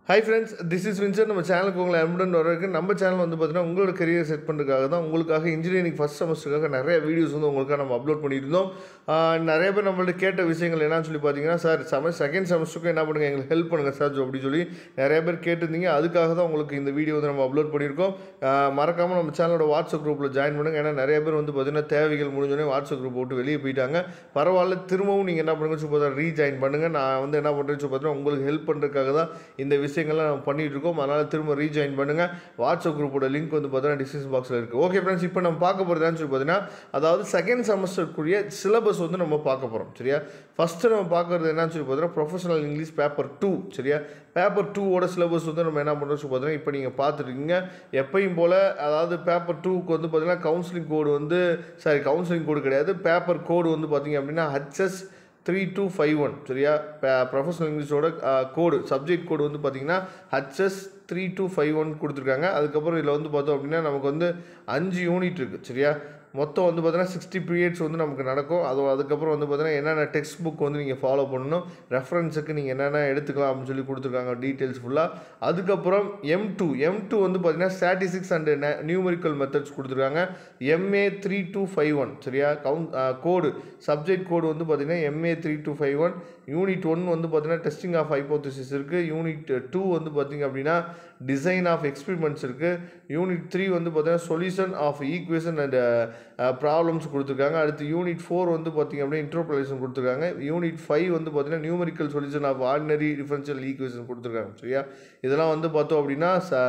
hi friends this is Winsor நம்ம சேனலுக்கு உங்களை அன்புடன் வரவேற்கு நம்ம சேனல் வந்து பார்த்தீங்கன்னா உங்களோட கரியர் செட் பண்ணுறதுக்காக தான் உங்களுக்காக இன்ஜினியரிங் ஃபஸ்ட் செமஸ்டருக்காக நிறைய வீடியோஸ் வந்து உங்களுக்காக நம்ம அப்லோட் பண்ணியிருந்தோம் ஆஹ் நிறைய பேர் நம்மள்ட்ட கேட்ட விஷயங்கள் என்னன்னு சொல்லி பார்த்தீங்கன்னா சார் செம செகண்ட் செமஸ்டருக்கும் என்ன பண்ணுங்கள் எங்களுக்கு ஹெல்ப் பண்ணுங்கள் சார் அப்படி சொல்லி நிறைய பேர் கேட்டிருந்தீங்க அதுக்காக தான் உங்களுக்கு இந்த வீடியோ வந்து நம்ம அப்லோட் பண்ணியிருக்கோம் மறக்காமல் நம்ம சேனலோட வாட்ஸ்அப் குரூப்பில் ஜாயின் பண்ணுங்கள் ஏன்னா நிறைய பேர் வந்து பார்த்தீங்கன்னா தேவைகள் முடிஞ்சோடனே வாட்ஸ்அப் குரூப் விட்டு வெளியே போயிட்டாங்க பரவாயில்ல திரும்பவும் நீங்கள் என்ன பண்ணுங்க சொல்லி பார்த்தா ரீஜாயின் பண்ணுங்கள் நான் வந்து என்ன பண்ணுறேன்னு சொல்லி பார்த்தீங்கன்னா உங்களுக்கு ஹெல்ப் பண்ணுறதுக்காக தான் இந்த விஷயங்கள்லாம் நம்ம பண்ணிட்டு இருக்கோம் அதனால் திரும்ப ரீஜாயின் பண்ணுங்கள் வாட்ஸ்அப் குரூப்போட லிங்க் வந்து பார்த்தீங்கன்னா டிஸ்கிரிப்ஷன் பாக்ஸில் இருக்குது ஓகே ஃப்ரெண்ட்ஸ் இப்போ நம்ம பார்க்க போகிறதான்னு சொல்லி பார்த்தீங்கன்னா அதாவது செகண்ட் செமஸ்டருக்குரிய சிலபஸ் வந்து நம்ம பார்க்க போகிறோம் சரியா ஃபஸ்ட்டு நம்ம பார்க்குறது என்னன்னு சொல்லி பார்த்தீங்கன்னா ப்ரொஃபஷனல் இங்கிலீஷ் பேப்பர் டூ சரியா பேப்பர் டூவோட சிலபஸ் வந்து நம்ம என்ன பண்ணுறோம் சொல்லி பார்த்தீங்கன்னா இப்போ நீங்கள் பார்த்துருக்கீங்க எப்பயும் போல் அதாவது பேப்பர் டூக்கு வந்து பார்த்தீங்கன்னா கவுன்சிலிங் கோடு வந்து சாரி கவுன்சிலிங் கோடு கிடையாது பேப்பர் கோடு வந்து பார்த்தீங்க அப்படின்னா HS three two five one சரியா ப்ரொஃபஷனல் இங்கிலீஷோட கோடு சப்ஜெக்ட் கோடு வந்து பார்த்தீங்கன்னா HS three two five one கொடுத்துருக்காங்க அதுக்கப்புறம் இதில் வந்து பார்த்தோம் அப்படின்னா நமக்கு வந்து அஞ்சு யூனிட் இருக்குது சரியா மொத்தம் வந்து பார்த்தீங்கன்னா சிக்ஸ்டி பீரியட்ஸ் வந்து நமக்கு நடக்கும் அது அதுக்கப்புறம் வந்து பார்த்தீங்கன்னா என்னென்ன டெக்ஸ்ட் புக் வந்து நீங்கள் ஃபாலோ பண்ணணும் ரெஃபரன்ஸுக்கு நீங்கள் என்னென்ன எடுத்துக்கலாம் அப்படின்னு சொல்லி கொடுத்துருக்காங்க டீட்டெயில்ஸ் ஃபுல்லாக அதுக்கப்புறம் எம் டூ எம் டூ வந்து பார்த்தீங்கன்னா ஸ்டாட்டிஸ்டிக்ஸ் அண்ட் நியூமரிக்கல் மெத்தட்ஸ் கொடுத்துருக்காங்க MA three two five one சரியா கவுன் கோடு சப்ஜெக்ட் கோடு வந்து பார்த்தீங்கன்னா MA three two five one unit one வந்து பார்த்தீங்கன்னா டெஸ்டிங் ஆஃப் ஹைப்போதிசிஸ் இருக்குது யூனிட் டூ வந்து பார்த்தீங்க அப்படின்னா டிசைன் ஆஃப் எக்ஸ்பெரிமெண்ட்ஸ் இருக்குது யூனிட் த்ரீ வந்து பார்த்தீங்கன்னா solution of equation and problems கொடுத்துருக்காங்க அடுத்து யூனிட் ஃபோர் வந்து பார்த்தீங்க அப்படின்னா இன்டர்பிரேஷன் கொடுத்துருக்காங்க யூனிட் ஃபைவ் வந்து பார்த்தீங்கன்னா numerical solution of ordinary differential equation கொடுத்துருக்காங்க சரியா இதெல்லாம் வந்து பார்த்தோம் அப்படின்னா ச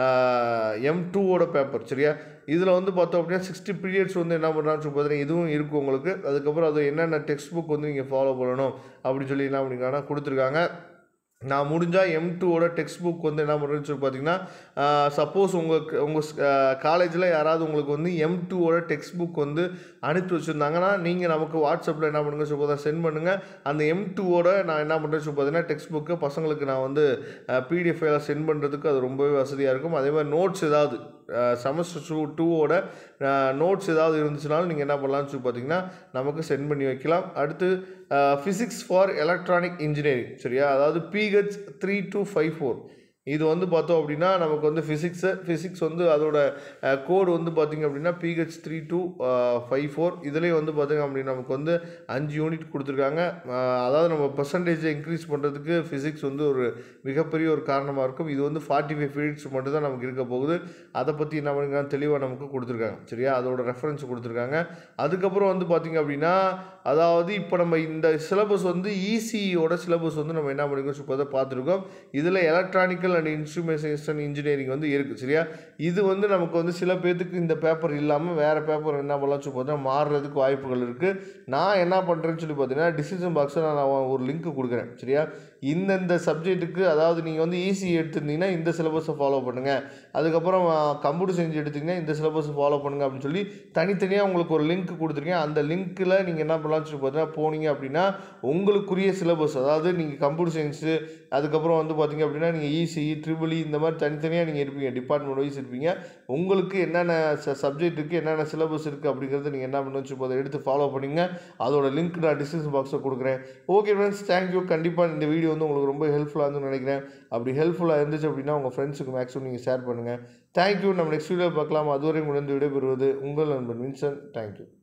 எம் டூவோட பேப்பர் சரியா இதில் வந்து பார்த்தோம் அப்படின்னா சிக்ஸ்டி பீரியட்ஸ் வந்து என்ன பண்ணுறான்னு சொல்லி பார்த்தீங்கன்னா இதுவும் இருக்குது உங்களுக்கு அதுக்கப்புறம் அது என்னென்ன டெக்ஸ்ட் புக் வந்து நீங்கள் ஃபாலோ பண்ணணும் அப்படின்னு சொல்லி என்ன பண்ணிங்கன்னா கொடுத்துருக்காங்க நான் முடிஞ்சால் எம் டூவோட டெக்ஸ்ட் புக் வந்து என்ன பண்ணுறேன்னு சொல்லி பார்த்தீங்கன்னா சப்போஸ் உங்கள் உங்கள் காலேஜில் யாராவது உங்களுக்கு வந்து எம் டூவோட டெக்ஸ்ட் புக் வந்து அனுப்பி வச்சுருந்தாங்கன்னா நீங்கள் நமக்கு வாட்ஸ்அப்பில் என்ன பண்ணுங்க சொல்லி பார்த்தா சென்ட் பண்ணுங்கள் அந்த எம் டூவோட நான் என்ன பண்ணுறேன்னு சொல்லி பார்த்தீங்கன்னா டெக்ஸ்ட் புக்கு பசங்களுக்கு நான் வந்து பிடிஎஃப் சென்ட் பண்ணுறதுக்கு அது ரொம்பவே வசதியாக இருக்கும் அதே மாதிரி நோட்ஸ் ஏதாவது செமஸ்டர் டூ டூவோட நோட்ஸ் ஏதாவது இருந்துச்சுனாலும் நீங்கள் என்ன பண்ணலாம்னு சொல்லி பார்த்தீங்கன்னா நமக்கு சென்ட் பண்ணி வைக்கலாம் அடுத்து ஃபிசிக்ஸ் ஃபார் எலக்ட்ரானிக் இன்ஜினியரிங் சரியா அதாவது PH three two five four இது வந்து பார்த்தோம் அப்படின்னா நமக்கு வந்து ஃபிசிக்ஸு ஃபிசிக்ஸ் வந்து அதோட கோடு வந்து பார்த்திங்க அப்படின்னா PH three two five four இதுலேயும் வந்து பார்த்திங்க அப்படின்னா நமக்கு வந்து அஞ்சு யூனிட் கொடுத்துருக்காங்க அதாவது நம்ம பர்சன்டேஜை இன்க்ரீஸ் பண்ணுறதுக்கு ஃபிசிக்ஸ் வந்து ஒரு மிகப்பெரிய ஒரு காரணமாக இருக்கும் இது வந்து ஃபார்ட்டி ஃபைவ் பீரியட்ஸ் மட்டும் தான் நமக்கு இருக்க போகுது அதை பற்றி என்ன பண்ணிருக்காங்க தெளிவாக நமக்கு கொடுத்துருக்காங்க சரியா அதோட ரெஃபரன்ஸ் கொடுத்துருக்காங்க அதுக்கப்புறம் வந்து பார்த்திங்க அப்படின்னா அதாவது இப்போ நம்ம இந்த சிலபஸ் வந்து இசியோட சிலபஸ் வந்து நம்ம என்ன பண்ணிருக்கோம் இப்போ தான் பார்த்துருக்கோம் இதில் எலக்ட்ரானிக்கல் அண்ட் இன்ஸ்ட்ருமெண்டேஷன் இன்ஜினியரிங் வந்து இருக்குது சரியா இது வந்து நமக்கு வந்து சில பேர்த்துக்கு இந்த பேப்பர் இல்லாமல் வேறு பேப்பர் என்ன பண்ணலாம் சொல்லி பார்த்தீங்கன்னா மாறுறதுக்கு வாய்ப்புகள் இருக்குது நான் என்ன பண்ணுறேன்னு சொல்லி பார்த்தீங்கன்னா டிசிஷன் பாக்ஸில் நான் ஒரு லிங்க் கொடுக்குறேன் சரியா இந்தந்த சப்ஜெக்ட்டுக்கு அதாவது நீங்கள் வந்து ஈஸி எடுத்திருந்தீங்கன்னா இந்த சிலபஸை ஃபாலோ பண்ணுங்கள் அதுக்கப்புறம் கம்ப்யூட்டர் சயின்ஸ் எடுத்திங்கன்னா இந்த சிலபஸை ஃபாலோ பண்ணுங்கள் அப்படின்னு சொல்லி தனித்தனியாக உங்களுக்கு ஒரு லிங்க் கொடுத்துருக்கேன் அந்த லிங்க்கில் நீங்கள் என்ன பண்ணலாம்னு சொல்லி பார்த்தீங்கன்னா போனீங்க அப்படின்னா உங்களுக்குரிய சிலபஸ் அதாவது நீங்கள் கம்ப்யூட்டர் சயின்ஸு அதுக்கப்புறம் வந்து பார்த்தீங்க அப்படின்னா நீங்கள் ஈஸி ட்ரிபிள் இந்த மாதிரி தனித்தனியாக நீங்கள் இருப்பீங்க டிபார்ட்மெண்ட் வைஸ் இருப்பீங்க உங்களுக்கு என்னென்ன ச சப்ஜெக்ட்டுக்கு என்னென்ன சிலபஸ் இருக்குது அப்படிங்கிறத நீங்கள் என்ன பண்ணணும்னு சொல்லி அதை எடுத்து ஃபாலோ பண்ணிங்க அதோட லிங்க் நான் டிஸ்கிரிப்ஷன் பாக்ஸில் கொடுக்குறேன் ஓகே ஃப்ரெண்ட்ஸ் தேங்க்யூ கண்டிப்பாக இந்த வீடியோ வந்து உங்களுக்கு ரொம்ப ஹெல்ப்ஃபுல்லாக இருந்துன்னு நினைக்கிறேன் அப்படி ஹெல்ப்ஃபுல்லாக இருந்துச்சு அப்படின்னா உங்கள் ஃப்ரெண்ட்ஸுக்கு மேக்ஸிமம் நீங்கள் ஷேர் பண்ணுங்கள் தேங்க்யூ நம்ம நெக்ஸ்ட் வீடியோ பார்க்கலாம் அதுவரை முடிந்து விடைபெறுவது உங்கள் நண்பன் வின்சன் தேங்க்யூ